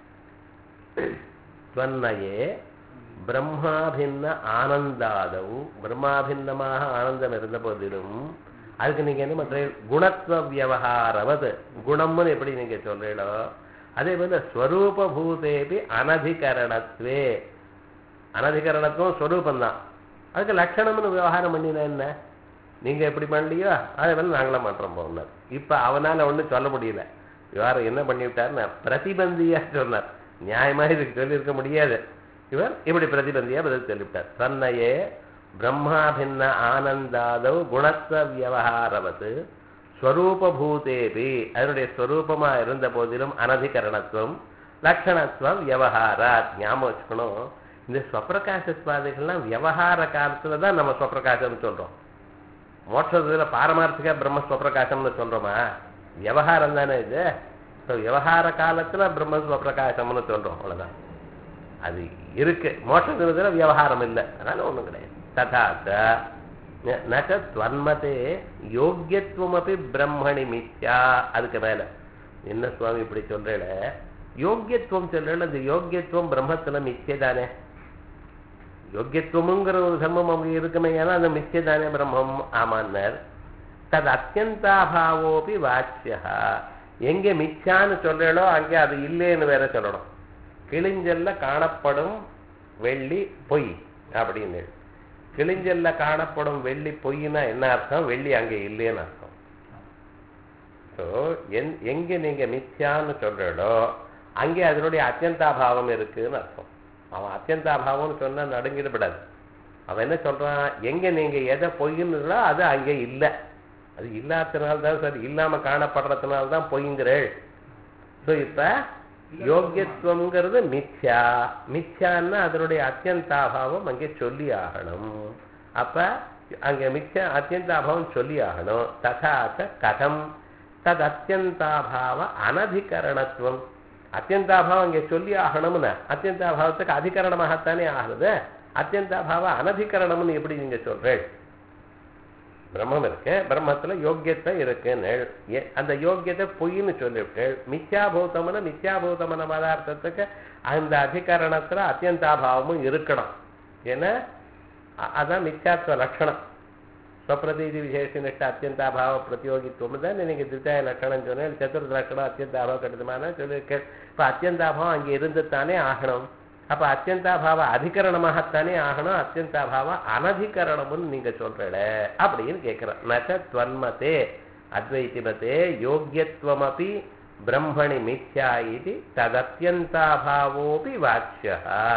ஸ்வன்னயே பிரம்மாபின்ன ஆனந்தாதவு பிரம்மாபின்னமாக ஆனந்தம் இருந்த போதிலும் அதுக்கு நீங்க என்ன பண்றீங்க குணத்துவ வியவகாரவது குணம்னு எப்படி நீங்க சொல்றீங்களோ அதே போல ஸ்வரூபூதேபி அனதிகரணத்வே அனதிகரணத்துவம் ஸ்வரூபந்தான் அதுக்கு லட்சணம்னு விவகாரம் பண்ணினா என்ன நீங்க எப்படி பண்ணலையோ அதே போல நாங்களும் பண்றோம் போனார் இப்ப அவனால ஒண்ணும் சொல்ல முடியல இவர் என்ன பண்ணிவிட்டார்னா பிரதிபந்தியா சொன்னார் நியாயமா இதுக்கு சொல்லியிருக்க முடியாது இவர் இப்படி பிரதிபந்தியா பதில் சொல்லிவிட்டார் தன்னையே பிரம்மாபின்ன ஆனந்தாதவ் குணத்துவ வியவகாரவது ஸ்வரூபூதேபி அதனுடைய ஸ்வரூபமா இருந்த போதிலும் அனதிகரணத்துவம் லட்சணத்துவம் வியவகாராத் ஞாபகம் வச்சுக்கணும் இந்த ஸ்வப்பிரகாசஸ்வாதிகள்லாம் வியவகார காலத்துல தான் நம்ம ஸ்வப்பிரகாசம்னு சொல்றோம் மோட்சத்துல பாரமார்த்திக பிரம்ம ஸ்வப்பிரகாசம்னு சொல்றோமா வியவகாரம் தானே இது ஸோ விவகார காலத்துல பிரம்ம ஸ்வப்பிரகாசம்னு சொல்றோம் அவ்வளவுதான் அது இருக்கு மோட்சத்துல விவகாரம் இல்லை அதனால ஒண்ணும் கிடையாது ததாச்ச ந- நச்ச துவன்மதே யோக்கியத்துவமபி பிரம்மணி மித்யா அதுக்கு மேல என்ன சுவாமி இப்படி சொல்றேல யோக்கியத்துவம் சொல்றேன் அந்த யோக்கியத்துவம் பிரம்மத்துல மித்திய தானே யோக்கியத்துவமுங்கிற ஒரு தர்மம் அவங்க இருக்குமே ஏன்னா அந்த மித்திய தானே பிரம்மம் ஆமான்னர் தது அத்தியந்தாபாவோபி வாச்சியா எங்க மிச்சான்னு சொல்றேளோ அங்கே அது இல்லைன்னு வேற சொல்லணும் கிழிஞ்சல்ல காணப்படும் வெள்ளி பொய் அப்படின்னு கிழிஞ்சல்ல காணப்படும் வெள்ளி பொய்னா என்ன அர்த்தம் வெள்ளி அங்கே இல்லைன்னு அர்த்தம் ஸோ என் எங்க நீங்க மித்யான்னு சொல்றடோ அங்கே அதனுடைய அத்தியந்தாபாவம் இருக்குன்னு அர்த்தம் அவன் அத்தியந்தாபாவம்னு சொன்னா நடுங்கிடப்படாது அவன் என்ன சொல்றான் எங்க நீங்க எதை பொய்யுன்னுங்களோ அது அங்கே இல்லை அது இல்லாதனால தான் சார் இல்லாம காணப்படுறதுனால தான் பொய்ங்கிறேள் ஸோ இப்ப யோக்கியத்துவம்ங்கிறது மித்யா மித்யான்னா அதனுடைய அத்தியந்தாபாவம் அங்கே சொல்லி ஆகணும் அப்ப அங்க மித்யா அத்தியந்தாபாவம் சொல்லி ஆகணும் ததாச்ச கதம் தது அத்தியந்தாபாவ அனதிகரணத்துவம் அத்தியந்தாபாவம் இங்கே சொல்லி ஆகணும்னு அத்தியந்தாபாவத்துக்கு அதிகரணமாகத்தானே ஆகுது அத்தியந்தாபாவ அனதிகரணம்னு எப்படி நீங்க சொல்றேன் பிரம்மம் இருக்கு பிரம்மத்துல யோக்கியத்தை இருக்குன்னு எ- அந்த யோக்கியத்தை பொய்ன்னு சொல்லிவிட்டு மித்யாபூதம்னு மித்யாபூதமான பதார்த்தத்துக்கு அந்த அதிகரணத்துல அத்தியந்தாபாவமும் இருக்கணும் ஏன்னா அ- அதான் மித்யாத்வ லட்சணம் ஸ்வப்பிரதீதி விசேஷனிஷ்ட அத்தியந்தாபாவ பிரதியோகித்துவம் தான் நீங்க திட்டாய லட்சணம் சொன்னேன் சதுர்த்த லட்சணம் அத்தியந்தாபாவம் கட்டுமான சொல்லியிருக்கேன் இப்ப அத்தியந்தாபாவம் அங்கே இருந்து தானே ஆகணும் அப்ப அத்தியந்தாபாவ அதிகரணமாகத்தானே ஆகணும் அத்தியந்தாபாவ அனதிகரணம்னு நீங்க சொல்றல அப்படின்னு கேட்கிறேன் நச்ச துவன்மதே அத்வைத்திமதே யோக்கியத்துவமபி பிரம்மணி மித்யா இது ததத்யந்தாபாவோபி வாச்சிய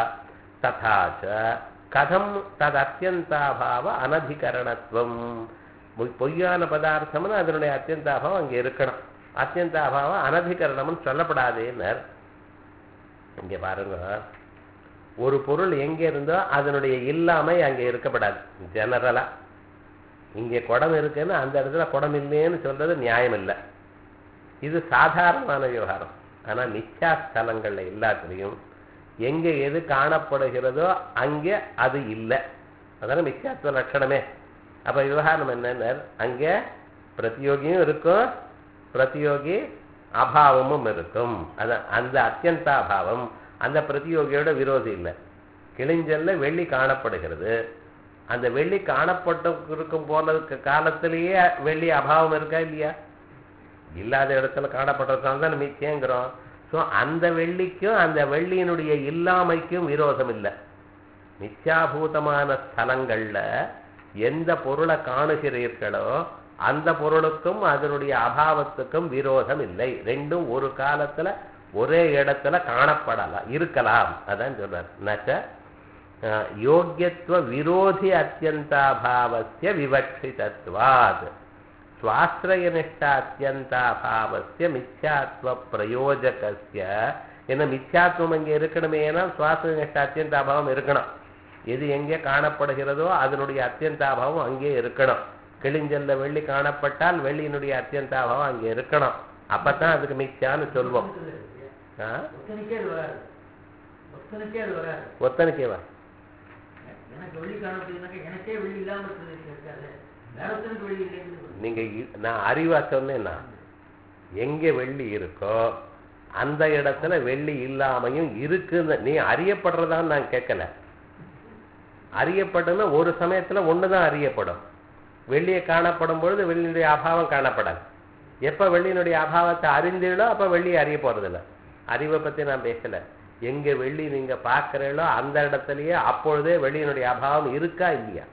ததா ச கதம் ததத்யந்தாபாவ அனதிகரணத்துவம் பொய்- பொய்யான பதார்த்தம்னு அதனுடைய அத்தியந்தாபாவம் அங்கே இருக்கணும் அத்தியந்தாபாவம் அனதிகரணம்னு சொல்லப்படாதேன்னர் இங்க பாருங்க ஒரு பொருள் எங்க இருந்தோ அதனுடைய இல்லாமை அங்க இருக்கப்படாது ஜெனரலா இங்க குடம் இருக்குன்னு அந்த இடத்துல குடம் இல்லைன்னு சொல்றது நியாயம் இல்லை இது சாதாரணமான விவகாரம் ஆனா மிச்சா ஸ்தலங்கள்ல எல்லாத்துலேயும் எங்க எது காணப்படுகிறதோ அங்கே அது இல்லை அதான மித்யாத்துவ லட்சணமே அப்ப விவகாரம் என்னன்னு அங்கே பிரதியோகியும் இருக்கும் பிரதியோகி அபாவமும் இருக்கும் அதான் அந்த அத்தியந்தாபாவம் அந்த பிரதியோகியோட விரோதி இல்லை கிழிஞ்சல்ல வெள்ளி காணப்படுகிறது அந்த வெள்ளி காணப்பட்டு இருக்கும் போன காலத்திலேயே வெள்ளி அபாவம் இருக்கா இல்லையா இல்லாத இடத்துல காணப்படுறதுனால தான் மிச்சேங்கிறோம் ஸோ அந்த வெள்ளிக்கும் அந்த வெள்ளியினுடைய இல்லாமைக்கும் விரோதம் இல்லை மித்யாபூதமான ஸ்தலங்கள்ல எந்த பொருளை காணுகிறீர்களோ அந்த பொருளுக்கும் அதனுடைய அபாவத்துக்கும் விரோதம் இல்லை ரெண்டும் ஒரு காலத்துல ஒரே இடத்துல காணப்படலாம் இருக்கலாம் அதான் சொல்றார் நச்ச அஹ், யோக்கியத்துவ விரோதி அத்தியந்தாபாவசிய விவக்ஷிதத்வாத் சுவாசிரயனிஷ்ட அத்தியந்தாபாவசிய மித்யாத்வ பிரயோஜகசிய என்ன மித்யாத்வம் அங்கே இருக்கணுமே ஏன்னா சுவாசிரயனிஷ்ட அத்தியந்தாபாவம் இருக்கணும் எது எங்கே காணப்படுகிறதோ அதனுடைய அத்தியந்தாபாவம் அங்கே இருக்கணும் கிழிஞ்சல்ல வெள்ளி காணப்பட்டால் வெள்ளியினுடைய அத்தியந்தாபாவம் அங்கே இருக்கணும் அப்பதான் அதுக்கு மித்யான்னு சொல்வோம் ஆ ஒத்தனுக்கே அது வராது ஒத்தனுக்கே அது வராது ஒத்தனுக்கேவா எனக்கு வெள்ளி காணப்படுதுனாக்கா எனக்கே வெள்ளி இல்லாம இருக்கிறது இருக்காது வேற ஒருத்தனுக்கு வெள்ளி இல்லைன்னு நீங்க இ- நான் அறிவா சொன்னேன்னா எங்க வெள்ளி இருக்கோ அந்த இடத்துல வெள்ளி இல்லாமையும் இருக்குன்னு நீ அறியப்படுறதான்னு நான் கேட்கல அறியப்படுன்னா ஒரு சமயத்துல ஒண்ணுதான் அறியப்படும் வெள்ளியை காணப்படும் பொழுது வெள்ளியினுடைய அபாவம் காணப்படாது எப்ப வெள்ளியினுடைய அபாவத்தை அறிந்தீங்களோ அப்ப வெள்ளியை அறிய போறதில்ல அறிவை பத்தி நான் பேசல எங்க வெள்ளி நீங்க பார்க்கறீங்களோ அந்த இடத்துலயே அப்பொழுதே வெள்ளியினுடைய அபாவம் இருக்கா இல்லையா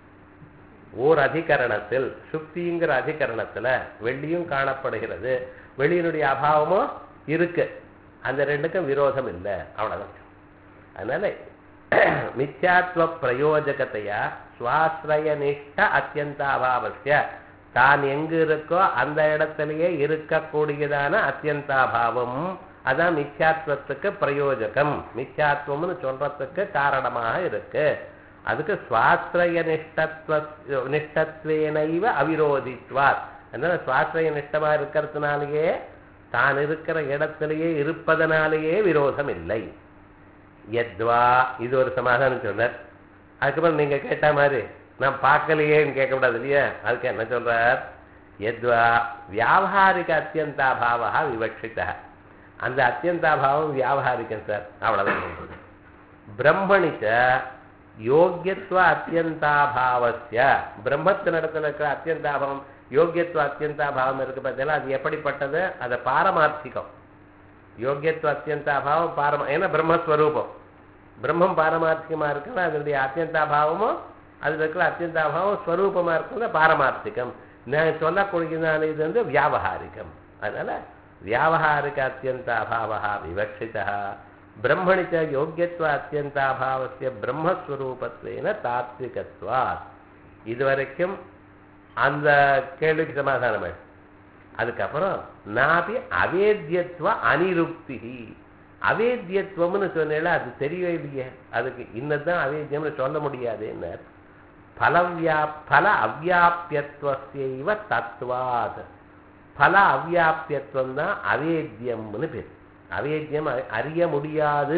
ஓர் அதிகரணத்தில் சுக்திங்கிற அதிகரணத்துல வெள்ளியும் காணப்படுகிறது வெளியினுடைய அபாவமும் இருக்கு அந்த ரெண்டுக்கும் விரோதம் இல்லை அவ்வளவுதான் அதனால மித்யாத்வ பிரயோஜகத்தையா சுவாசிரய நிஷ்ட அத்தியந்தாபாவசிய தான் எங்கு இருக்கோ அந்த இடத்திலேயே இருக்கக்கூடியதான அத்தியந்தாபாவம் அதான் மித்யாத்வத்துக்கு பிரயோஜகம் மித்யாத்வம்னு சொல்றதுக்கு காரணமாக இருக்கு அதுக்கு சுவாசிரய நிஷ்டத்வ நிஷ்டத்வேனைவ அவிரோதித்வார் அதனால சுவாசிரய நிஷ்டமா இருக்கிறதுனாலேயே தான் இருக்கிற இடத்திலேயே இருப்பதனாலேயே விரோதம் இல்லை எத்வா இது ஒரு சமாதானம் சொன்னார் அதுக்கப்புறம் நீங்க கேட்ட மாதிரி நான் பார்க்கலையேன்னு கேட்கக்கூடாது இல்லையா அதுக்கு என்ன சொல்றார் எத்வா வியாபாரிக அத்தியந்தாபாவா விவக்ஷிதா அந்த அத்தியந்தாபாவம் வியாபாரிகம் சார் அவ்வளவுதான் சொல்றது பிரம்மணிச்ச யோக்கியத்துவ அத்தியந்தாபாவசிய பிரம்மத்தினிடத்துல இருக்கிற அத்தியந்தாபாவம் யோக்கியத்துவ அத்தியந்தாபாவம் இருக்கு பார்த்தீங்களா அது எப்படிப்பட்டது அது பாரமார்த்திகம் யோக்கியத்துவ அத்தியந்தாபாவம் பாரம ஏன்னா பிரம்மஸ்வரூபம் பிரம்மம் பாரமார்த்திகமா இருக்குன்னா அதனுடைய அத்தியந்தாபாவமும் அதுல இருக்கிற அத்தியந்தாபாவம் ஸ்வரூபமா இருக்கிறது பாரமார்த்திகம் நான் சொல்லக்கூடியதான இது வந்து வியாபகாரிகம் அதனால வியாபகாரிக அத்தியந்தாபாவா விவக்ஷிதா பிரம்மணி ச யோக்கியத்துவ அத்தியந்தாபாவசிய பிரம்மஸ்வரூபத்வேன தாத்விகத்வாத் இதுவரைக்கும் அந்த கேள்விக்கு சமாதானம் ஆயிடுச்சு. அதுக்கப்புறம் நாபி அவேத்தியத்துவ அனிருக்தி அவேத்தியத்துவம்னு சொன்னேல அது தெரியவே இல்லையே அதுக்கு இன்னதான் அவேத்தியம்னு சொல்ல முடியாதுன்னார் பலவியா பல அவ்யாபியத்துவசைவ தத்துவாத் பல அவ்யாபியத்துவம் தான் அவேத்தியம்னு பேர் அவேத்தியம் அ- அறிய முடியாது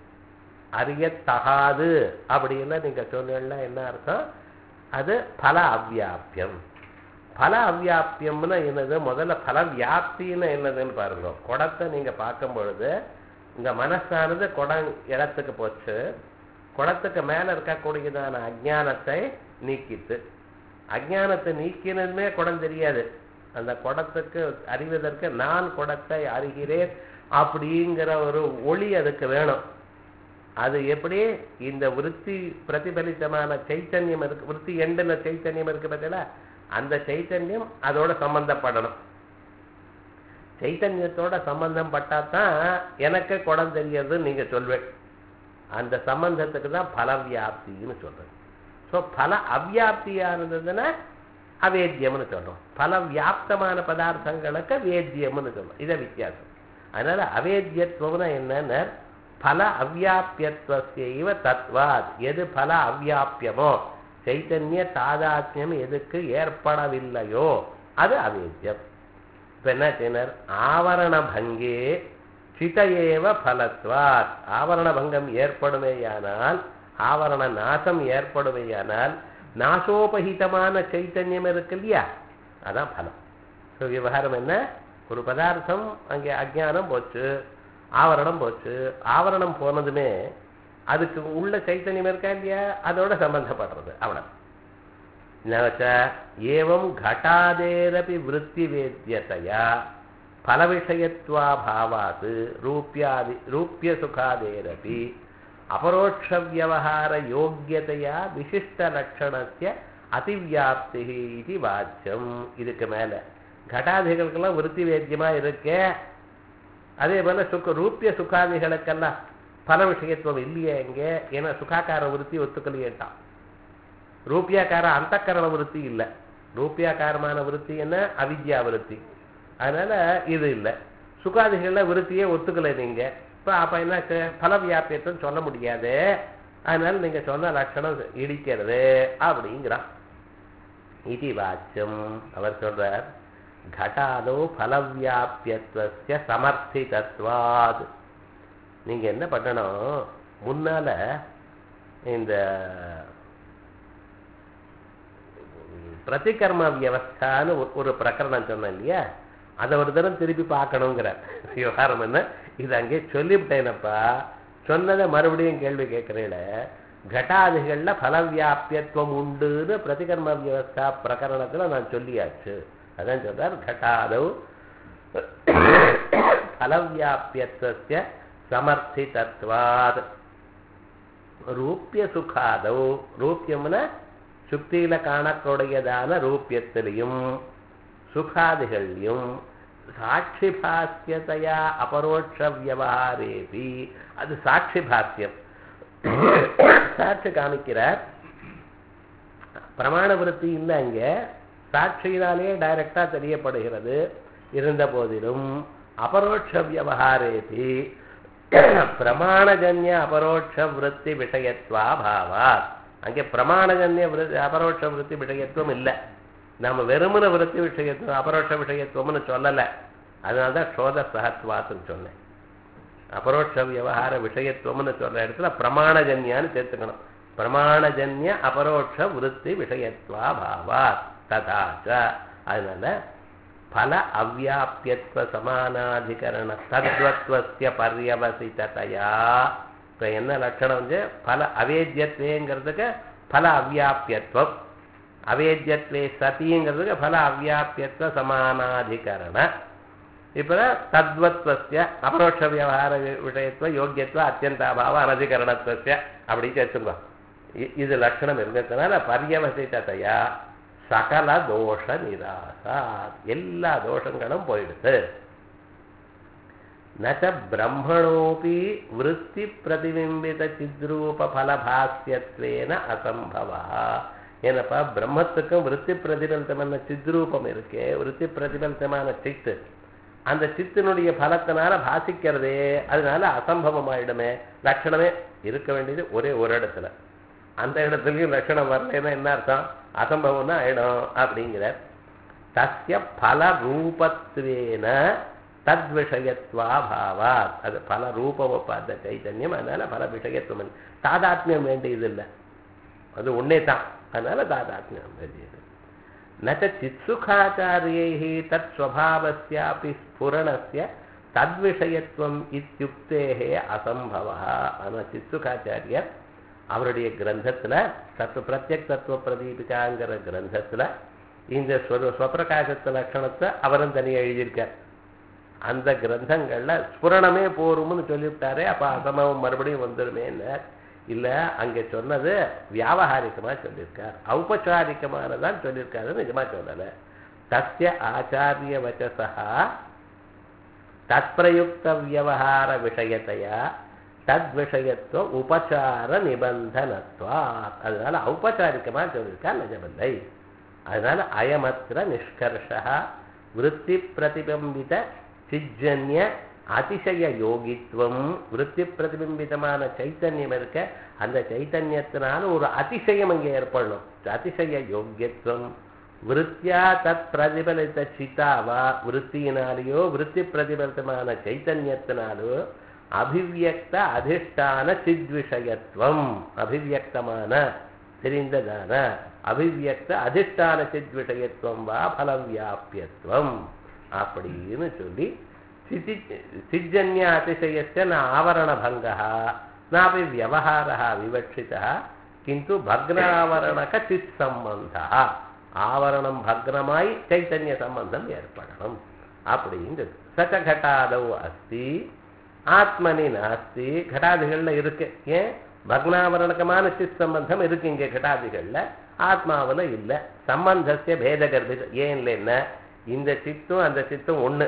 அறியத்தகாது அப்படியெல்லாம் நீங்க சொன்னீங்கன்னா என்ன அர்த்தம் அது பல அவ்யாபியம் பல அவ்யாபியம்னா என்னது முதல்ல பல வியாப்தின்னு என்னதுன்னு பாருங்க குடத்தை நீங்க பார்க்கும் பொழுது உங்க மனசானது குடம் இடத்துக்கு போச்சு குடத்துக்கு மேல இருக்கக்கூடியதான அஜ்ஞானத்தை நீக்கிட்டு அஜ்ஞானத்தை நீக்கினதுமே குடம் தெரியாது அந்த குடத்துக்கு அறிவதற்கு நான் குடத்தை அறிகிறேன் அப்படிங்கிற ஒரு ஒளி அதுக்கு வேணும் அது எப்படி இந்த விருத்தி பிரதிபலித்தமான சைத்தன்யம் இருக்கு விருத்தி எண்டுல சைத்தன்யம் இருக்கு பார்த்தீங்களா அந்த சைத்தன்யம் அதோட சம்பந்தப்படணும் சைத்தன்யத்தோட சம்பந்தம் பட்டாதான் எனக்கு குடம் தெரியறதுன்னு நீங்க சொல்வேன் அந்த சம்பந்தத்துக்கு தான் பல வியாப்தின்னு சொல்றது ஸோ பல அவ்யாப்தியா இருந்ததுன்னா அவேத்தியம்னு சொல்றோம் பல வியாப்தமான பதார்த்தங்களுக்கு வேத்தியம்னு சொல்றோம் இதை வித்தியாசம் அதனால அவேத்தியத்துவம்னா என்னன்னா பல அவ்யாபியத்துவசைவ தத்வாத் எது பல அவ்யாபியமோ சைத்தன்ய தாதாத்மியம் எதுக்கு ஏற்படவில்லையோ அது அவேத்தியம் இப்ப என்ன செய்யனர் ஆவரண பங்கே சிதையேவ பலத்வாத் ஆவரண பங்கம் ஏற்படுமேயானால் ஆவரண நாசம் ஏற்படுமேயானால் நாசோபகிதமான சைத்தன்யம் இருக்கு இல்லையா அதான் பலம் ஸோ விவகாரம் என்ன ஒரு பதார்த்தம் அங்கே அஜ்ஞானம் போச்சு ஆவரணம் போச்சு ஆவரணம் போனதுமே அதுக்கு உள்ள சைத்தன்யம் இருக்கா இல்லையா அதோட சம்பந்தப்படுறது அவ்வளவு நவச்ச ஏவம் घटादेरपि वृत्तिवेद्यतया फलविषयत्वाभावात् रूप्यादि रूप्यसुखादेरपि अपरोक्षव्यवहारयोग्यतया विशिष्टलक्षणस्य அதிவியாப்தி இது வாச்சியம் இதுக்கு மேல கட்டாதிகளுக்கெல்லாம் விருத்தி வேத்தியமா இருக்கே அதே போல சுக்க ரூபிய சுகாதிகளுக்கெல்லாம் பல விஷயத்துவம் இல்லையே இங்கே ஏன்னா சுகாக்கார விருத்தி ஒத்துக்கலையேட்டான் ரூபியாக்கார அந்தக்கரண விருத்தி இல்லை ரூபியாக்காரமான விருத்தி என்ன அவித்யா விருத்தி அதனால இது இல்லை சுகாதிகள்ல விருத்தியே ஒத்துக்கலை நீங்க இப்ப அப்ப என்ன பல வியாபியத்தை சொல்ல முடியாது அதனால நீங்க சொன்ன லட்சணம் இடிக்கிறது அப்படிங்கிறான் இது வாச்சம் அவர் சொல்றார் घटादौ फलव्याप्यत्वस्य சமர்த்திதத்வாத் நீங்க என்ன பண்ணணும் முன்னால இந்த பிரதிகர்ம வியவஸ்தான்னு ஒரு- ஒரு பிரகரணம் சொன்னேன் இல்லையா அதை ஒரு தரம் திருப்பி பார்க்கணுங்கிற விவகாரம் என்ன இது அங்கே சொல்லிவிட்டேனப்பா சொன்னதை மறுபடியும் கேள்வி கேட்கிறேன் கட்டாதிகள்ல பலவியாபியத்துவம் உண்டுன்னு பிரதிகர்ம வியவஸ்தா பிரகரணத்துல நான் சொல்லியாச்சு அதான் சொல்றார் கட்டாதவ் பலவியாபியத்துவ சமர்த்திதத்வாத் ரூபிய சுகாதவ் ரூபியம்னா சுக்தியில காணக்கூடியதான ரூபியத்திலையும் சுகாதிகள்லையும் சாட்சி பாஸ்யத்தையா அபரோட்ச வியவஹாரேபி அது சாட்சி பாஸ்யம் சாட்சி காமிக்கிறார் பிரமாண விருத்தி இல்லை அங்க சாட்சியினாலே டைரக்டா தெரியப்படுகிறது இருந்த போதிலும் அபரோட்ச வியவஹாரேபி பிரமாணஜன்ய அபரோட்ச விருத்தி விஷயத்வா பாவாத் அங்கே பிரமாணஜன்ய விருத்தி அபரோட்ச விருத்தி விஷயத்துவம் இல்லை நம்ம வெறுமன விருத்தி விஷயத்துவம் அபரோட்ச விஷயத்துவம்னு சொல்லலை அதனால தான் சோத சகத்வாத்துன்னு சொன்னேன் அபரோட்ச விவகார விஷயத்துவம்னு சொல்ற இடத்துல பிரமாணஜன்யான்னு சேர்த்துக்கணும் பிரமாணஜன்ய அபரோட்ச விருத்தி விஷயத்வா பாவாத் ததாச்ச அதனால பல அவ்யாபியத்துவ சமானாதிகரண தத்வத்வஸ்ய பர்யவசிததையா இப்போ என்ன லட்சணம் வந்து பல அவேத்தியத்வேங்கிறதுக்கு பல அவ்யாபியத்துவம் அவேத்தியத்வே சதிங்கிறதுக்கு பல அவ்யாபியத்துவ சமானாதிகரண இப்போ தத்வத்வஸ்ய அபரோட்ச விவகார விஷயத்துவ யோக்கியத்துவ அத்தியந்தாபாவ அனதிகரணத்துவஸ்ய அப்படி சேர்த்துக்கோ இ- இது லட்சணம் இருந்ததுனால பர்யவசிததையா சகல தோஷ நிராசா எல்லா தோஷங்களும் போயிடுது நச்ச பிரம்மணோபி விருத்தி பிரதிபிம்பித சித்ரூப பலபாஸ்யத்வேன அசம்பவா ஏன்னப்பா பிரம்மத்துக்கும் விருத்தி பிரதிபலித்தமான சித்ரூபம் இருக்கே விருத்தி பிரதிபலித்தமான சித்து அந்த சித்தினுடைய பலத்தினால பாசிக்கிறதே அதனால அசம்பவம் ஆயிடுமே லட்சணமே இருக்க வேண்டியது ஒரே ஒரு இடத்துல அந்த இடத்துலயும் லட்சணம் வரலைன்னா என்ன அர்த்தம் அசம்பவம்னா ஆயிடும் அப்படிங்கிற தஸ்ய பல ரூபத்வேன தத்விஷயத்வா பாவாத் அது பல ரூபம் பார்த்த சைத்தன்யம் அதனால பல விஷயத்துவம் இல்லை. தாதாத்மியம் வேண்டியதில்லை அது ஒன்னே தான் அதனால தாதாத்மியம் வேண்டியது நச்ச சித்சுகாச்சாரியை தத் ஸ்வபாவஸ்யாபி ஸ்புரணஸ்ய தத்விஷயத்துவம் இத்தியுக்தேகே அசம்பவா ஆனால் சித்சுகாச்சாரியர் அவருடைய கிரந்தத்துல தத்துவ பிரத்யக் தத்துவ பிரதீபிகாங்கிற கிரந்தத்துல இந்த ஸ்வர- ஸ்வப்பிரகாசத்து லட்சணத்தை அவரும் தனியாக எழுதியிருக்கார் அந்த கிரந்தங்கள்ல ஸ்புரணமே போரும்னு சொல்லிவிட்டாரே அப்ப அசமம் மறுபடியும் வந்துருமேன்னு இல்ல அங்க சொன்னது வியாவகாரிகமா சொல்லியிருக்கார் ஔபச்சாரிகமானதான் சொல்லியிருக்காரு நிஜமா சொல்லல தஸ்ய ஆச்சாரிய வச்சசா தத்பிரயுக்த வியவஹார விஷயத்தையா தத் விஷயத்துவ உபச்சார நிபந்தனத்வா அதனால ஔபச்சாரிகமா சொல்லியிருக்கார் நிஜமில்லை அதனால அயமத்திர நிஷ்கர்ஷா விருத்தி பிரதிபிம்பித சிஜன்ய அதிசய யோகித்துவம் விருத்தி பிரதிபிம்பிதமான சைத்தன்யம் இருக்க அந்த சைத்தன்யத்தினால ஒரு அதிசயம் அங்கே ஏற்படணும் அதிசய யோக்கியத்துவம் விருத்தியா தத் பிரதிபலித்த சித்தாவா விருத்தியினாலேயோ விருத்தி பிரதிபலித்தமான சைத்தன்யத்தினாலோ அபிவியக்த அதிஷ்டான சித்விஷயத்துவம் அபிவியக்தமான தெரிந்ததான அபிவியக்த அதிஷ்டான சித்விஷயத்துவம் வா பலவியாபியத்துவம் அப்படின்னு சொல்லி சிதி சிஜன்ய அதிசயஸ்ய ந ஆவரணபங்கः நாபி வியவஹாரः விவक्षितः கிந்து பக்னாவரணக சித் சம்பந்தः ஆவரணம் பக்னமாய் சைத்தன்ய சம்பந்தம் ஏற்படணும் அப்படிங்கிறது சச்ச கட்டாதவ் அஸ்தி ஆத்மனி நாஸ்தி கட்டாதிகள்ல இருக்கு ஏன் பக்னாவரணகமான சித் சம்பந்தம் இருக்கு இங்க கட்டாதிகள்ல ஆத்மாவுல இல்ல சம்பந்தசிய பேத கர்ப்பித ஏன் இல்லைன்னா இந்த சித்தும் அந்த சித்தும் ஒண்ணு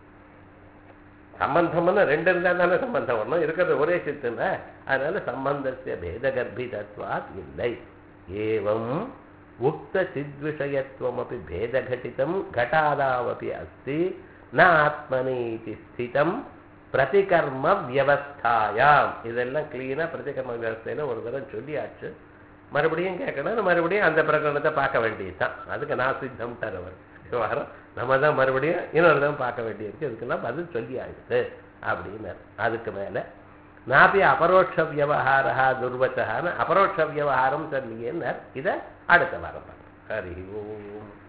சம்பந்தம்னு ரெண்டு இருந்தா தானே சம்பந்தம் வரணும் இருக்கிறது ஒரே சித்துன்னா அதனால சம்பந்தசிய பேத கர்ப்பிதத்வாத் இல்லை ஏவம் உக்த சித்விஷயத்துவமபி பேதகட்டிதம் घटादावपि अस्ति न ஆத்மனி இதி ஸ்திதம் பிரதிகர்ம வியவஸ்தாயாம் இதெல்லாம் கிளீனா பிரதிகர்ம வியவஸ்தையில ஒரு தடவை சொல்லியாச்சு மறுபடியும் கேட்கணும் மறுபடியும் அந்த பிரகரணத்தை பார்க்க வேண்டியதுதான் அதுக்கு நான் சித்தம் தரவர் வாரம் நம்ம தான் மறுபடியும் இன்னொரு தான் பார்க்க வேண்டியிருக்கு இதுக்கெல்லாம் பதில் சொல்லி ஆகுது அப்படின்னாரு அதுக்கு மேல நாப்பி அபரோட்ச வியவஹாரா துர்வச்சகான்னு அபரோட்ச வியவஹாரம் சொல்லியேன்னார் இதை அடுத்த வாரம் பார்க்கலாம் ஹரி ஓம்